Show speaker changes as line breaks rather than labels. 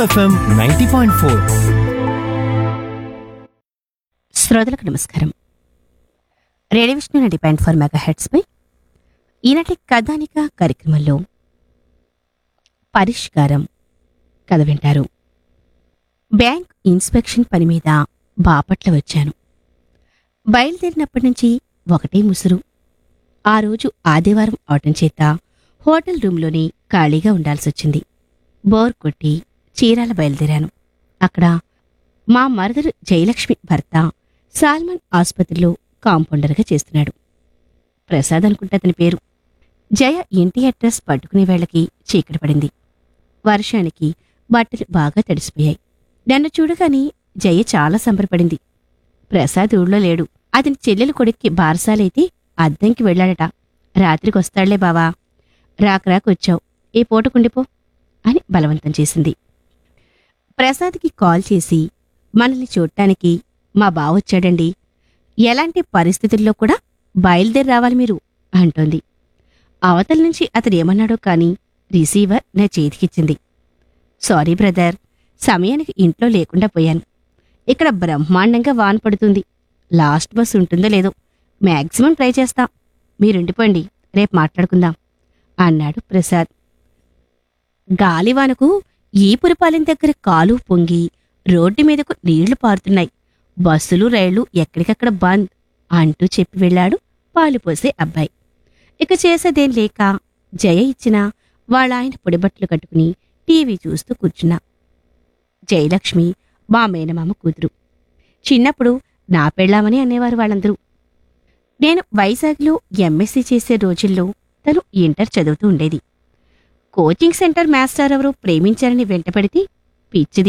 FM ninety point four
శ్రోతలకు నమస్కారం radio Vishnu depend for megahertz పై ఈనాటి కథానిక కార్యక్రమంలో పరిష్కారం కథ వింటారు బ్యాంక్ ఇన్స్పెక్షన్ పని మీద బాపట్ల వచ్చాను బయలుదేరినప్పటి నుంచి ఒకటే ముసురు ఆ రోజు ఆదివారం అవటం చేత హోటల్ రూంలోనే ఖాళీగా ఉండాల్సొచ్చింది బోర్ కొట్టి చీరాల బయలుదేరాను అక్కడ మా మరదలు జయలక్ష్మి భర్త సాల్మన్ ఆసుపత్రిలో కాంపౌండర్గా చేస్తున్నాడు ప్రసాద్ అనుకుంటే అతని పేరు జయ ఇంటి అడ్రస్ పట్టుకునే వేళకి చీకటి పడింది వర్షానికి బట్టలు బాగా తడిసిపోయాయి నన్ను చూడగానే జయ చాలా సంబరపడింది ప్రసాద్ ఊళ్ళో లేడు అతని చెల్లెలు కొడుక్కి బారసాలైతే అద్దంకి వెళ్ళాడట రాత్రికి వస్తాడులే బావా రాక రాక వచ్చావు ఏ పూటకుండిపో అని బలవంతం చేసింది ప్రసాద్కి కాల్ చేసి మనల్ని చూడటానికి మా బావొచ్చాడండి ఎలాంటి పరిస్థితుల్లో కూడా బయలుదేరి రావాలి మీరు అంటోంది అవతల నుంచి అతడు ఏమన్నాడో కాని రిసీవర్ నా చేతికిచ్చింది సారీ బ్రదర్ సమయానికి ఇంట్లో లేకుండా పోయాను ఇక్కడ బ్రహ్మాండంగా వాన పడుతుంది లాస్ట్ బస్ ఉంటుందో లేదో మ్యాక్సిమం ట్రై చేస్తాం మీరుండిపోండి రేపు మాట్లాడుకుందాం అన్నాడు ప్రసాద్ గాలివానకు ఈపురపాలెం దగ్గర కాలు పొంగి రోడ్డు మీదకు నీళ్లు పారుతున్నాయి బస్సులు రైళ్లు ఎక్కడికక్కడ బంద్ అంటూ చెప్పి వెళ్ళాడు పాలు పోసే అబ్బాయి ఇక చేసేదేం లేక జయ ఇచ్చిన వాళ్ళ ఆయన పొడిబట్టలు కట్టుకుని టీవీ చూస్తూ కూర్చున్నా జయలక్ష్మి మా మేనమామ కూతురు చిన్నప్పుడు నా పెళ్ళామని అనేవారు వాళ్ళందరూ నేను వైజాగ్లో ఎంఎస్సీ చేసే రోజుల్లో తను ఇంటర్ చదువుతూ ఉండేది కోచింగ్ సెంటర్ మాస్టర్ ఎవరో ప్రేమించారని వెంటపడితే పిచ్చిది